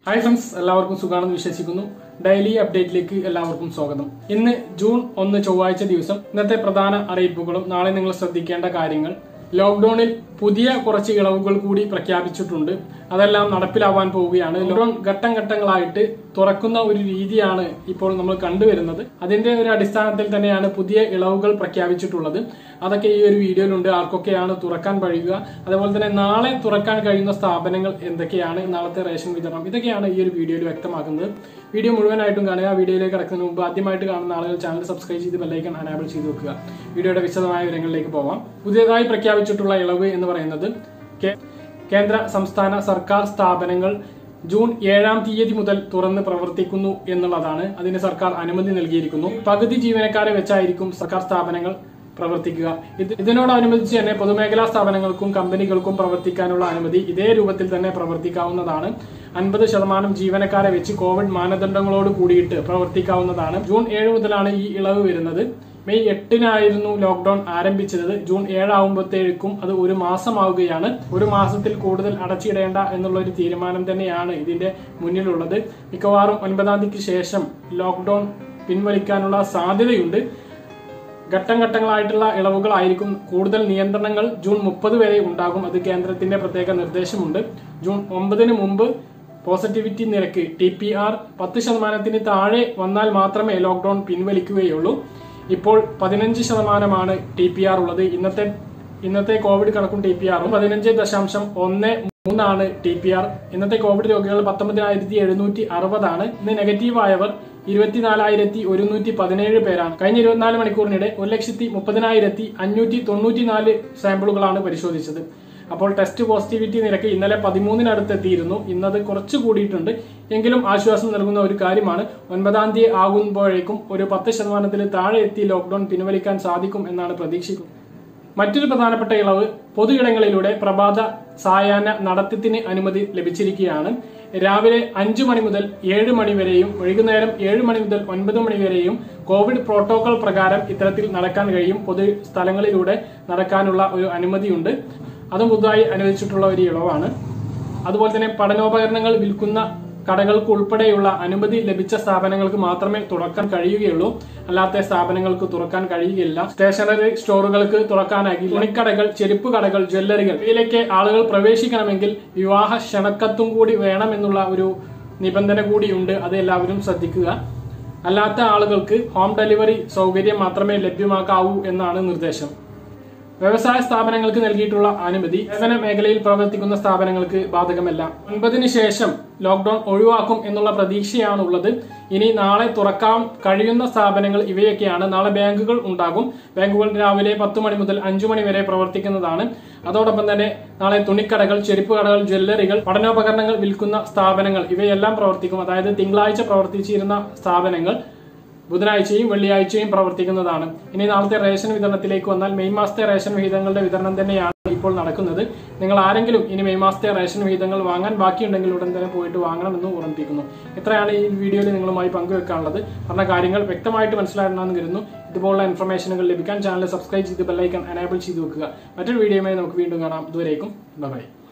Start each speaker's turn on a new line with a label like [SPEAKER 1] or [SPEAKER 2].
[SPEAKER 1] hi friends എല്ലാവർക്കും സുഖാണെന്ന് വിശ്വസിക്കുന്നു daily അപ്ഡേറ്റിലേക്ക് എല്ലാവർക്കും സ്വാഗതം ഇന്ന് ജൂൺ ഒന്ന് ചൊവ്വാഴ്ച ദിവസം ഇന്നത്തെ പ്രധാന അറിയിപ്പുകളും നാളെ നിങ്ങൾ ശ്രദ്ധിക്കേണ്ട കാര്യങ്ങൾ ലോക്ഡൌണിൽ പുതിയ കുറച്ച് ഇളവുകൾ കൂടി പ്രഖ്യാപിച്ചിട്ടുണ്ട് അതെല്ലാം നടപ്പിലാവാൻ പോവുകയാണ് ലോക്ഡൌൺ ഘട്ടം ഘട്ടങ്ങളായിട്ട് തുറക്കുന്ന ഒരു രീതിയാണ് ഇപ്പോൾ നമ്മൾ കണ്ടുവരുന്നത് അതിന്റെ ഒരു അടിസ്ഥാനത്തിൽ തന്നെയാണ് പുതിയ ഇളവുകൾ പ്രഖ്യാപിച്ചിട്ടുള്ളത് അതൊക്കെ ഈ ഒരു വീഡിയോയിലുണ്ട് ആർക്കൊക്കെയാണ് തുറക്കാൻ കഴിയുക അതുപോലെ തന്നെ നാളെ തുറക്കാൻ കഴിയുന്ന സ്ഥാപനങ്ങൾ എന്തൊക്കെയാണ് നാളത്തെ റേഷൻ വിതരണം ഇതൊക്കെയാണ് ഈ ഒരു വീഡിയോയിൽ വ്യക്തമാക്കുന്നത് വീഡിയോ മുഴുവനായിട്ടും കാണുക വീഡിയോയിലേക്ക് കിടക്കുന്നതിന് മുമ്പ് ആദ്യമായിട്ട് കാണുന്ന ആളുകൾ ചാനൽ സബ്സ്ക്രൈബ് ചെയ്ത് ബെല്ലൈക്കൺ അനാബിൾ ചെയ്ത് വെക്കുക വീഡിയോയുടെ വിശദമായ വിവരങ്ങളിലേക്ക് പോവാം പുതിയതായി പ്രഖ്യാപിച്ചിട്ടുള്ള ഇളവ് എന്ന് പറയുന്നത് കേ- കേന്ദ്ര സംസ്ഥാന സർക്കാർ സ്ഥാപനങ്ങൾ ജൂൺ ഏഴാം തീയതി മുതൽ തുറന്ന് പ്രവർത്തിക്കുന്നു എന്നുള്ളതാണ് അതിന് സർക്കാർ അനുമതി നൽകിയിരിക്കുന്നു പകുതി ജീവനക്കാരെ വെച്ചായിരിക്കും സർക്കാർ സ്ഥാപനങ്ങൾ പ്രവർത്തിക്കുക ഇത് ഇതിനോടനുബന്ധിച്ച് തന്നെ പൊതുമേഖലാ സ്ഥാപനങ്ങൾക്കും കമ്പനികൾക്കും പ്രവർത്തിക്കാനുള്ള അനുമതി ഇതേ രൂപത്തിൽ തന്നെ പ്രവർത്തിക്കാവുന്നതാണ് അൻപത് ശതമാനം ജീവനക്കാരെ വെച്ച് കോവിഡ് മാനദണ്ഡങ്ങളോട് കൂടിയിട്ട് പ്രവർത്തിക്കാവുന്നതാണ് ജൂൺ ഏഴ് മുതലാണ് ഈ ഇളവ് വരുന്നത് മെയ് എട്ടിനായിരുന്നു ലോക്ഡൌൺ ആരംഭിച്ചത് ജൂൺ ഏഴാവുമ്പോഴത്തേക്കും അത് ഒരു മാസമാവുകയാണ് ഒരു മാസത്തിൽ കൂടുതൽ അടച്ചിടേണ്ട എന്നുള്ള ഒരു തീരുമാനം തന്നെയാണ് ഇതിന്റെ മുന്നിലുള്ളത് മിക്കവാറും ഒൻപതാം തീയതിക്ക് ശേഷം ലോക്ഡൌൺ പിൻവലിക്കാനുള്ള സാധ്യതയുണ്ട് ഘട്ടം ഘട്ടങ്ങളായിട്ടുള്ള ഇളവുകളായിരിക്കും കൂടുതൽ നിയന്ത്രണങ്ങൾ ജൂൺ മുപ്പത് വരെ ഉണ്ടാകും അത് കേന്ദ്രത്തിന്റെ പ്രത്യേക നിർദ്ദേശമുണ്ട് ജൂൺ ഒമ്പതിന് മുമ്പ് പോസിറ്റിവിറ്റി നിരക്ക് ടി പി ആർ പത്ത് ശതമാനത്തിന് താഴെ വന്നാൽ മാത്രമേ ലോക്ഡൌൺ പിൻവലിക്കുകയുള്ളൂ ഇപ്പോൾ പതിനഞ്ച് ശതമാനമാണ് ടി പി ആർ ഉള്ളത് ഇന്നത്തെ ഇന്നത്തെ കോവിഡ് കണക്കും ടി പി ആറും പതിനഞ്ച് ദശാംശം ഒന്ന് മൂന്നാണ് ടി പി ആർ ഇന്നത്തെ കോവിഡ് രോഗികൾ പത്തൊമ്പതിനായിരത്തി എഴുന്നൂറ്റി അറുപതാണ് ഇന്ന് നെഗറ്റീവ് ആയവർ ഇരുപത്തിനാലായിരത്തി ഒരുന്നൂറ്റി പതിനേഴ് പേരാണ് കഴിഞ്ഞ ഇരുപത്തിനാല് മണിക്കൂറിനിടെ ഒരു ലക്ഷത്തി മുപ്പതിനായിരത്തി അഞ്ഞൂറ്റി തൊണ്ണൂറ്റിനാല് സാമ്പിളുകളാണ് പരിശോധിച്ചത് അപ്പോൾ ടെസ്റ്റ് പോസിറ്റിവിറ്റി നിരക്ക് ഇന്നലെ പതിമൂന്നിനടുത്ത് എത്തിയിരുന്നു ഇന്നത് കുറച്ച് കൂടിയിട്ടുണ്ട് എങ്കിലും ആശ്വാസം നൽകുന്ന ഒരു കാര്യമാണ് ഒൻപതാം തീയതി ആകുമ്പോഴേക്കും ഒരു പത്ത് ശതമാനത്തിൽ താഴെ എത്തി ലോക്ഡൌൺ പിൻവലിക്കാൻ സാധിക്കും എന്നാണ് പ്രതീക്ഷിക്കുന്നത് മറ്റൊരു പ്രധാനപ്പെട്ട ഇളവ് പൊതുയിടങ്ങളിലൂടെ പ്രഭാത സായാഹ്ന നടത്തത്തിന് അനുമതി ലഭിച്ചിരിക്കുകയാണ് രാവിലെ അഞ്ചു മണി മുതൽ ഏഴ് മണി വരെയും വൈകുന്നേരം ഏഴ് മണി മുതൽ ഒൻപത് മണി വരെയും കോവിഡ് പ്രോട്ടോകോൾ പ്രകാരം ഇത്തരത്തിൽ നടക്കാൻ കഴിയും പൊതു സ്ഥലങ്ങളിലൂടെ നടക്കാനുള്ള ഒരു അനുമതിയുണ്ട് അതും പുതുതായി അനുവദിച്ചിട്ടുള്ള ഒരു ഇളവാണ് അതുപോലെ തന്നെ പഠനോപകരണങ്ങൾ വിൽക്കുന്ന കടകൾക്ക് ഉൾപ്പെടെയുള്ള അനുമതി ലഭിച്ച സ്ഥാപനങ്ങൾക്ക് മാത്രമേ തുറക്കാൻ കഴിയുകയുള്ളൂ അല്ലാത്ത സ്ഥാപനങ്ങൾക്ക് തുറക്കാൻ കഴിയുകയില്ല സ്റ്റേഷനറി സ്റ്റോറുകൾക്ക് തുറക്കാനാകില്ല തുണിക്കടകൾ ചെരുപ്പ് കടകൾ ജ്വല്ലറികൾ ഇവയിലേക്ക് ആളുകൾ പ്രവേശിക്കണമെങ്കിൽ വിവാഹ ക്ഷണക്കത്തും കൂടി വേണമെന്നുള്ള ഒരു നിബന്ധന കൂടിയുണ്ട് അത് എല്ലാവരും ശ്രദ്ധിക്കുക അല്ലാത്ത ആളുകൾക്ക് ഹോം ഡെലിവറി സൗകര്യം മാത്രമേ ലഭ്യമാക്കാവൂ എന്നാണ് നിർദ്ദേശം വ്യവസായ സ്ഥാപനങ്ങൾക്ക് നൽകിയിട്ടുള്ള അനുമതി സേവന മേഖലയിൽ പ്രവർത്തിക്കുന്ന സ്ഥാപനങ്ങൾക്ക് ബാധകമല്ല ഒൻപതിന് ശേഷം ലോക്ഡൌൺ ഒഴിവാക്കും എന്നുള്ള പ്രതീക്ഷയാണുള്ളത് ഇനി നാളെ തുറക്കാൻ കഴിയുന്ന സ്ഥാപനങ്ങൾ ഇവയൊക്കെയാണ് നാളെ ബാങ്കുകൾ ഉണ്ടാകും ബാങ്കുകൾ രാവിലെ പത്ത് മണി മുതൽ അഞ്ചു മണി വരെ പ്രവർത്തിക്കുന്നതാണ് അതോടൊപ്പം തന്നെ നാളെ തുണിക്കടകൾ ചെരുപ്പ് കടകൾ ജ്വല്ലറികൾ പഠനോപകരണങ്ങൾ വിൽക്കുന്ന സ്ഥാപനങ്ങൾ ഇവയെല്ലാം പ്രവർത്തിക്കും അതായത് തിങ്കളാഴ്ച പ്രവർത്തിച്ചിരുന്ന സ്ഥാപനങ്ങൾ ബുധനാഴ്ചയും വെള്ളിയാഴ്ചയും പ്രവർത്തിക്കുന്നതാണ് ഇനി നാളത്തെ റേഷൻ വിതരണത്തിലേക്ക് വന്നാൽ മെയ് മാസത്തെ റേഷൻ വിഹിതങ്ങളുടെ വിതരണം തന്നെയാണ് ഇപ്പോൾ നടക്കുന്നത് നിങ്ങൾ ആരെങ്കിലും ഇനി മെയ് മാസത്തെ റേഷൻ വിഹിതങ്ങൾ വാങ്ങാൻ ബാക്കിയുണ്ടെങ്കിൽ ഉടൻ തന്നെ പോയിട്ട് വാങ്ങണമെന്ന് ഓർമ്മിപ്പിക്കുന്നു ഇത്രയാണ് ഈ വീഡിയോയിൽ നിങ്ങളുമായി പങ്കുവെക്കാനുള്ളത് പറഞ്ഞ കാര്യങ്ങൾ വ്യക്തമായിട്ട് മനസ്സിലാകണമെന്ന് കരുതുന്നു ഇതുപോലുള്ള ഇൻഫർമേഷനുകൾ ലഭിക്കാൻ ചാനൽ സബ്സ്ക്രൈബ് ചെയ്ത് ബെല്ലൈക്കൺ എനേബിൾ ചെയ്ത് വെക്കുക മറ്റൊരു വീഡിയോയുമായി നമുക്ക് വീണ്ടും കാണാം ഇതുവരേക്കും ബൈ